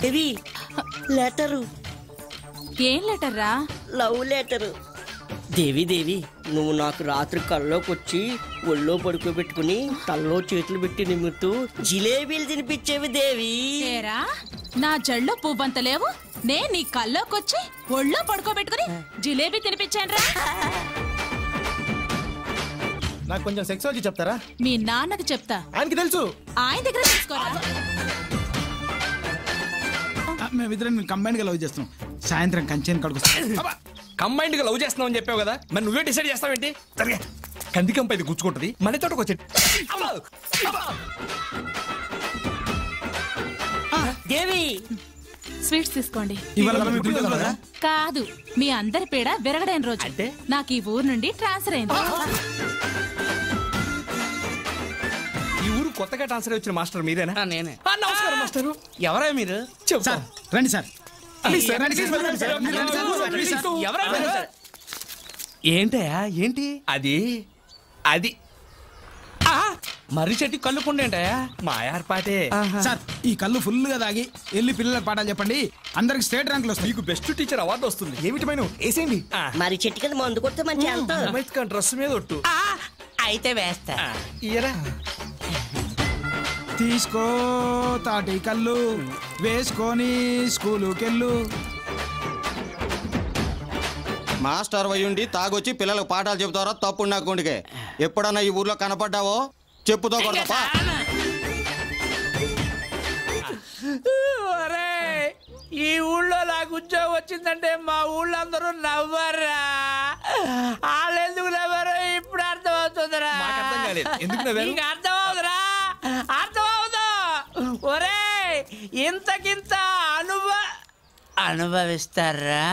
దేవి letter ఏం letter రా love letter Devi Devi నువ్వు నాకు రాత్రి కల్లోకి వచ్చి ఒళ్ళో పడుకోబెట్టుకుని తల్లో చేతులు పెట్టి నిమ్ముతూ జిలేబీలు తినిపించేవి దేవి ఏరా నా జల్లో పువ్వంత లేవు నే నీ కల్లోకొచ్చి ఒళ్ళో పడుకోబెట్టుకుని జిలేబీ తినిపించాను రా నాకు కొంచెం సెక్సాలజీ చెప్తారా మీ నాన్నకి చెప్తా ఆయనకి తెలుసు ఆయన దగ్గర తీసుకోరా మేమిద్దరం కంబైన్ గా లవ్ చేస్తున్నాం సాయంత్రం కంచెని కడుకొస్తాం కంబైండ్ గా లవ్ చేస్తున్నావు అని చెప్పావు కదా మరి నువ్వే డిసైడ్ చేస్తావేంటి సరిగా కందికంప ఇది గుచ్చుకుంటది మన తోటకు వచ్చి దేవి స్వీట్స్ తీసుకోండి ఇవాళ మనం ఇప్పుడు వెళ్దాం కదా? కాదు మీ అందరి పేడ విరగడైన రోజు అంటే? నాకు ఈ ఊరు నుండి ట్రాన్స్ఫర్ అయింది ఈ ఊరు కొత్తగా ట్రాన్స్ఫర్ వచ్చిన మాస్టర్ మీరేనా నేనే ఆ, నమస్కారం మాస్టర్ ఎవరా మీరు చెప్పు సార్ రండి సార్ ప్లీజ్ సార్, రండి, ప్లీజ్ రండి, సార్. మీరు రండి, సార్. రండి, సార్. ఎవరా మీరు? ఏంటయ్యా ఏంటి అది అది మర్రి చెట్టు కళ్ళుకుండేంటయ్యా మా ఏర్పాటే సార్ ఈ కళ్ళు ఫుల్ గా తాగి వెళ్ళి పిల్లలకు పాఠాలు చెప్పండి అందరికి స్టేట్ ర్యాంకులు వస్తాయి మీకు బెస్ట్ టీచర్ అవార్డు వస్తుంది ఏమిటి మైను వేసేయండి మరి చెట్టు కింద మందు కొడితే మంచి అంత అంబేద్కర్ ఖాన్ డ్రెస్ మీద ఒట్టు అయితే వేస్తా ఆ, ఇయ్యరా తీసుకో తాటి కళ్ళు వేసుకొని స్కూలుకెళ్ళు మాస్టర్ వయ్యుండి తాగొచ్చి పిల్లలకు పాఠాలు చెబుతారో తప్పుడు నా గుండెకే ఎప్పుడన్నా ఈ ఊర్లో కనపడ్డావో చెప్పుతో కొడతా ఒరేయ్, ఈ ఊళ్ళో నాకు ఉద్యోగం వచ్చిందంటే మా ఊళ్ళో అందరూ నవ్వరా వాళ్ళు ఎందుకు నవ్వరు ఇప్పుడు అర్థమవుతుందిరా మాకు అర్థం కాలేదు. ఎందుకు నవ్వారు? నీకు అర్థమవుతురా అర్థమవుదు ఒరే ఇంతకింత అనుభవ అనుభవిస్తారా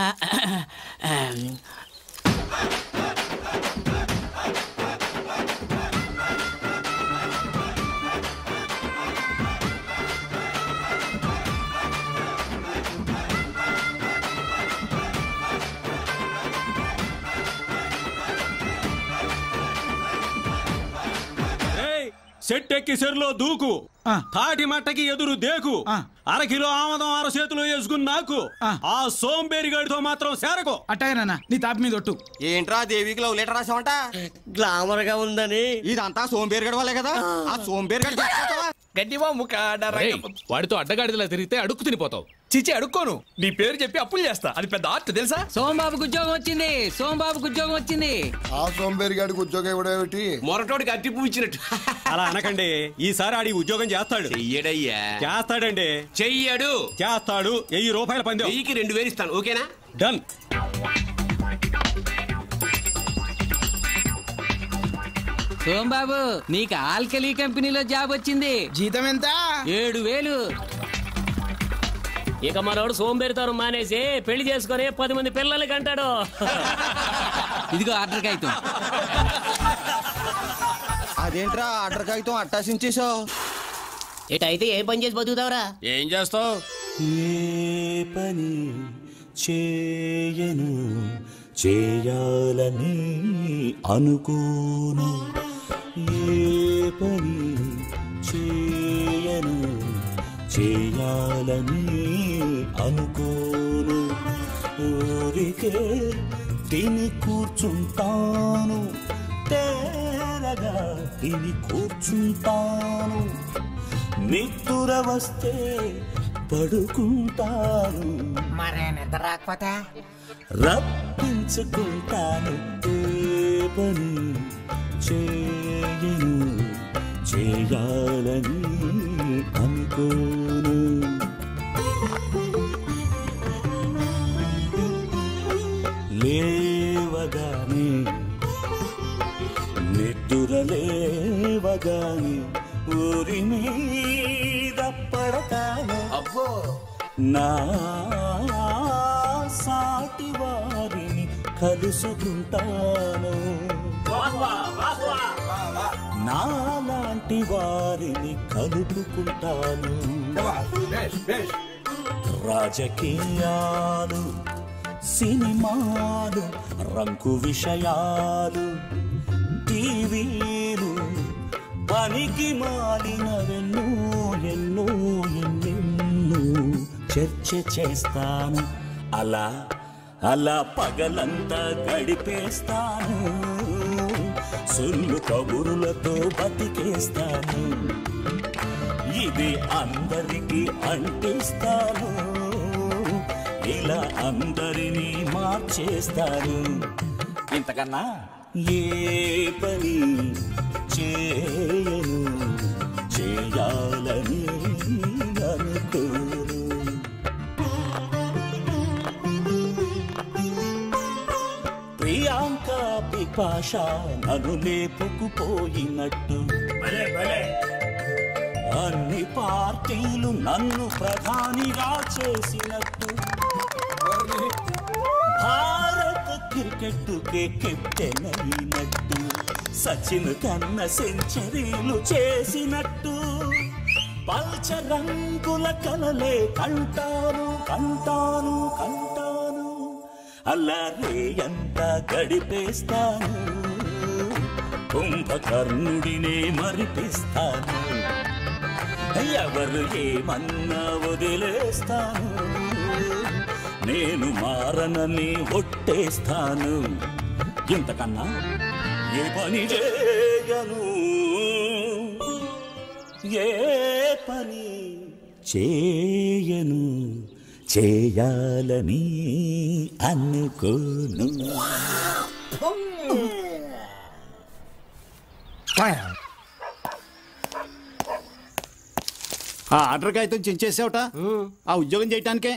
సెట్ ఎక్కి సెరులో దూకు ఆ. తాటి మట్టకి ఎదురు దేకు ఆ. అరకిలో ఆమదం అర చేతిలో వేసుకుని నాకు ఆ. ఆ సోంబేరి గడితో మాత్రం సేరకు అట్టగనా నీ తాపి మీద ఒట్టు ఏంట్రా దేవికి లవ్ లెటర్ రాసావంట గ్లామర్ గా ఉందని ఇదంతా సోంబేరు గడ వాళ్ళే కదా ఆ సోంబేరు గడ గడ్డి బాంబు కాడ రేయ్, రంగ- వాడితో అడ్డగాడిదలా తిరిగితే అడుక్కు తినిపోతావు చిచి అడుక్కోను నీ పేరు చెప్పి అప్పులు చేస్తా అది పెద్ద ఆర్ట్ తెలుసా సోంబాబుకి ఉద్యోగం వచ్చింది సోంబాబుకి ఉద్యోగం వచ్చింది ఆ సోంబేరి గాడికి ఉద్యోగం ఇవ్వడం ఏమిటి మొరటోడికి అట్టి పువ్వు ఇచ్చినట్టు అలా అనకండి ఈసారి ఆడి ఉద్యోగం చేస్తాడు చెయ్యడయ్యా చేస్తాడండి చెయ్యడు చేస్తాడు వెయ్యి రూపాయల పందెం వెయ్యికి రెండు వేలు ఇస్తాను ఓకేనా డన్ సోంబాబు నీకు ఆల్కలీ కంపెనీలో జాబ్ వచ్చింది జీతం ఎంత ఏడు వేలు ఇక మనోడు సోంబేరితనం మానేసి పెళ్లి చేసుకొని పది మంది పిల్లలకి అంటాడు ఇదిగో ఆర్డర్ కాగితం అదేంట్రా ఆర్డర్ కాగితం అట్టాసించేసావు ఇటైతే ఏ పని చేసి బతుకుతావురా ఏం చేస్తావు ఏ పని చేయను చేయాలని అనుకోను ఏ పని చేయను చేయాలని అనుకోను ఊరికే తిని కూర్చుంటాను తేరగా తిని కూర్చుంటాను నిద్దుర వస్తే పడుకుంటాను మరే నిద్ర రాకపోతే రప్పించుకుంటాను ఏ పని చేయను చేయాలని అనుకోను లేవగానే నిద్దుర లేవగానే ఊరి మీద పడతాను అబ్బో నా సాటి వారిని కలుసుకుంటాను నాలాంటి వారిని కలుపుకుంటాను రాజకీయాలు సినిమాలు రంకు విషయాలు టీవీలు పనికి మాలినవెన్నో ఎన్నో ఎన్నెన్నో చర్చ చేస్తాను అలా అలా పగలంతా గడిపేస్తాను సొల్లు కబురులతో బతికేస్తాను ఇది అందరికీ అంటిస్తాను ఇలా అందరినీ మార్చేస్తాను ఇంతకన్నా ఏ పని చేయను చేయాలని అనుకోను ప్రియాంక పిపాష నన్ను లేపుకుపోయినట్టు అన్ని పార్టీలు నన్ను ప్రధానిగా చేసినట్టు భారత క్రికెట్ కే కెప్టెన్ అయినట్టు సచిన్ కన్న సెంచరీలు చేసినట్టు పల్చ రంగుల కలలే కంటాను కంటాను కంటాను అలా రేయంతా గడిపేస్తాను కుంభకర్ణుడినే మరిపిస్తాను ఎవరు ఏమన్నా వదిలేస్తాను నేను మారనని ఒట్టేస్తాను ఇంతకన్నా ఏ పని చేయను ఏ పని చేయను చేయాలని అనుకోను ఆ ఆర్డర్ కాగితం చించేసావుట ఆ ఉద్యోగం చేయటానికే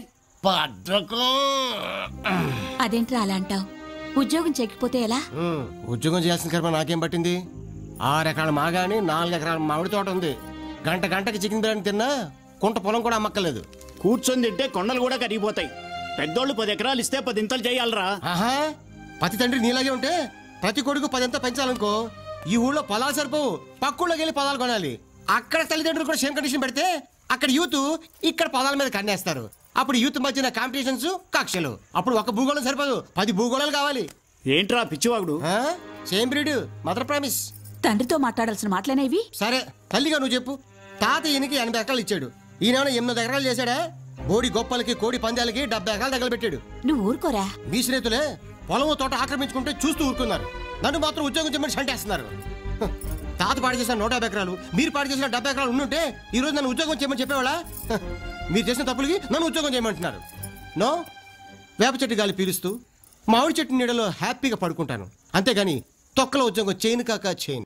అదేంట్రా అలా అంటావు ఉద్యోగం చేయకపోతే ఎలా ఉమ్, ఉద్యోగం చేయాల్సిన కర్మ నాకేం పట్టింది ఆరు ఎకరాల మాగాని నాలుగు ఎకరాల మామిడి తోట ఉంది గంట గంటకి చికెన్ బిర్యానీ తిన్నా కుంట పొలం కూడా అమ్మక్కలేదు కూర్చొని తింటే కొండలు కూడా కరిగిపోతాయి పెద్దోళ్ళు పది ఎకరాలు ఇస్తే పది ఇంతలు చేయాలరా ఆహా ప్రతి తండ్రి నీలాగే ఉంటే ప్రతి కొడుకు పదంతా పెంచాలనుకో ఈ ఊళ్ళో పొలాలు సరిపోవు పక్కూళ్ళకి వెళ్ళి పొలాలు కొనాలి అక్కడ తల్లిదండ్రులు కూడా సేమ్ కండిషన్ పెడితే అక్కడ యూత్ ఇక్కడ పొలాల మీద కన్నేస్తారు అప్పుడు యూత్ మధ్యన కాంపిటీషన్స్ కక్షలు అప్పుడు ఒక భూగోళం సరిపోదు పది భూగోళాలు కావాలి ఏంట్రా పిచ్చివాగుడు సేమ్ బ్రీడ్ మదర్ ప్రామిస్ తండ్రితో మాట్లాడాల్సిన మాటలేనేవి సరే తల్లిగా నువ్వు చెప్పు తాత ఈయనకి ఎనభై ఎకరాలు ఇచ్చాడు ఈయన ఎనిమిది ఎకరాలు చేశాడా బోడి గొప్పలకి కోడి పందాలకి డెబ్బై ఎకరాలు తగలబెట్టాడు నువ్వు ఊరుకోరా మీ స్నేహితులే పొలం తోట ఆక్రమించుకుంటే చూస్తూ ఊరుకున్నారు నన్ను మాత్రం ఉద్యోగం చేయమని సంటేస్తున్నారు హ, తాత పాడు చేసిన నూట యాభై ఎకరాలు మీరు పాడు చేసిన డెబ్బై ఎకరాలు ఉండుంటే ఈ రోజు నన్ను ఉద్యోగం చేయమని చెప్పేవాళ్ళ హ, మీరు చేసిన తప్పులకి నన్ను ఉద్యోగం చేయమంటున్నారు నో వేప చెట్టు గాలి పీలుస్తూ మామిడి చెట్టు నీడలో హ్యాపీగా పడుకుంటాను అంతేగాని తొక్కలో ఉద్యోగం చేయను కాక చేయను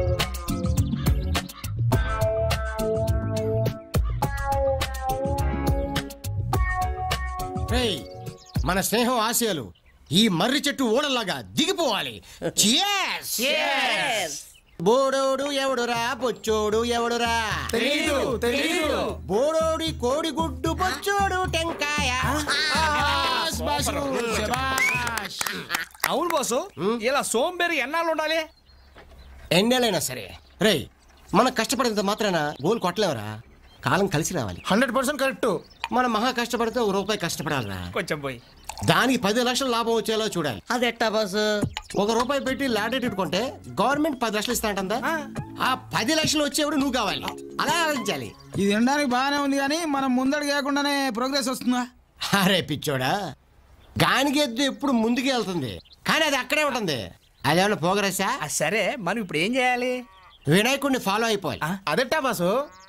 రేయ్, మన స్నేహం ఆశయాలు ఈ మర్రి చెట్టు ఓడల్లాగా దిగిపోవాలి Cheers! బోడోడు ఎవడురా బొచ్చోడు ఎవడురా తెలీదు, తెలీదు. బోడోడి కోడి గుడ్డు బొచ్చోడు టెంకాయ శభాష్ బాసు, శభాష్. అవును బాసు ఇలా సోంబేరి ఎన్నాళ్ళు ఉండాలి ఎన్నేళ్ళైనా సరే రేయ్ మనం కష్టపడినంత మాత్రాన గోల్ కొట్టలేవరా కాలం కలిసి రావాలి హండ్రెడ్ పర్సెంట్ కరెక్ట్ మనం మహా కష్టపడితే ఒక రూపాయి కష్టపడాలరా కొంచెం పోయి దానికి పది లక్షల లాభం వచ్చేలా చూడాలి అది ఎట్టా బాసు ఒక రూపాయి పెట్టి లాటరీ కొంటే గవర్నమెంట్ పది లక్షలు ఇస్తాంటుందా ఆ పది లక్షలు వచ్చేవాడు నువ్వు కావాలి అలా ఆలోచించాలి ఇది వినడానికి బాగానే ఉంది కానీ మనం ముందడు కాకుండానే ప్రోగ్రెస్ వస్తుందా అరే పిచ్చోడా గానికి ఎద్దు ఎప్పుడు ముందుకు వెళ్తుంది కానీ అది అక్కడే ఉంటుంది అదేమన్నా పోగరసా సరే మనం ఇప్పుడు ఏం చేయాలి వినాయకుడిని ఫాలో అయిపోవాలి అదెట్టా బాసు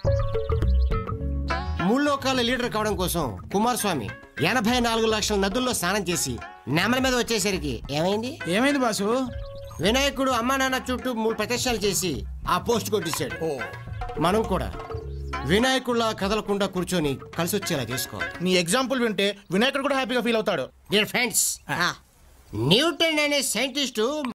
మూడు లోకాల లీడర్ కావడం కోసం కుమారస్వామి ఎనభై నాలుగు లక్షల నదుల్లో స్నానం చేసి నెమల మీద వచ్చేసరికి ఏమైంది ఏమైంది బాసు వినాయకుడు అమ్మా నాన్న చుట్టూ మూడు ప్రదర్శనలు చేసి ఆ పోస్ట్ కొట్టించాడు మనం కూడా వినాయకుడిలా కదలకుండా కూర్చొని కలిసి వచ్చేలా చేసుకోవాలి నీ ఎగ్జాంపుల్ వింటే వినాయకుడు కూడా హ్యాపీగా ఫీల్ అవుతాడు డియర్ ఫ్రెండ్స్ న్యూటన్ అనే సైంటిస్టు